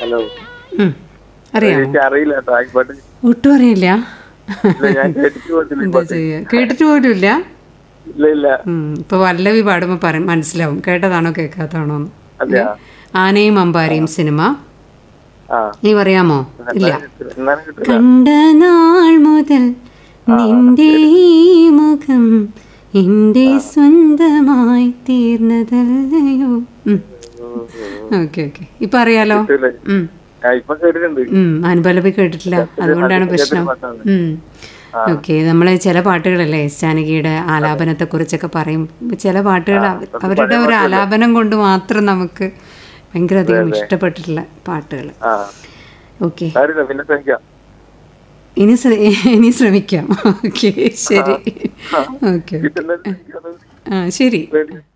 Hello ഉം. അറിയാമോ എനിക്ക് അറിയില്ല കേട്ടോ ആയിക്കോട്ടെ ഒട്ടും അറിയില്ല ഇല്ല ഞാൻ കേട്ടിട്ട് പോയിട്ടില്ല ഈ എന്താ പാട്ട്. ചെയ്യുക കേട്ടിട്ട് പോലും ഇല്ല ഇല്ല ഇല്ല ഉം. ഇപ്പൊ വല്ലവി പാടുമ്പോൾ പറയും മനസ്സിലാവും കേട്ടതാണോ കേൾക്കാത്തതാണോ എന്ന് അതെയാ ആനയും അമ്പാരിയും സിനിമ ആ നീ പറയാമോ ഇല്ല എന്നാലും കിട്ടില്ല കണ്ട നാൾ മുതൽ നിന്റെ ഈ മുഖം എന്റെ സ്വന്തമായി തീർന്നതല്ലയോ ഓക്കെ ഓക്കെ ഇപ്പൊ അറിയാലോ കിട്ടില്ലേ ഉം. ആ ഇപ്പൊ കേട്ടിട്ടുണ്ട് ഉം, അനുപല്ലവി കേട്ടിട്ടില്ല അതുകൊണ്ടാണ് പ്രശ്നം ഉം. ഓക്കെ നമ്മൾ ചില പാട്ടുകളല്ലേ ജാനകിയുടെ ആലാപനത്തെ കുറിച്ചൊക്കെ പറയും ചില പാട്ടുകൾ അവ- അവരുടെ ഒരു ആലാപനം കൊണ്ട് മാത്രം നമുക്ക് ഭയങ്കര അധികം ഇഷ്ടപ്പെട്ടിട്ടുള്ള പാട്ടുകൾ ആ ഓക്കെ കാര്യമില്ല പിന്നെ ശ്രമിക്കാം ഇനി ശ്ര- ഇനി ശ്രമിക്കാം ഓക്കെ ശരി ഓക്കെ കിട്ടുന്നത് ആ ശരി പേടി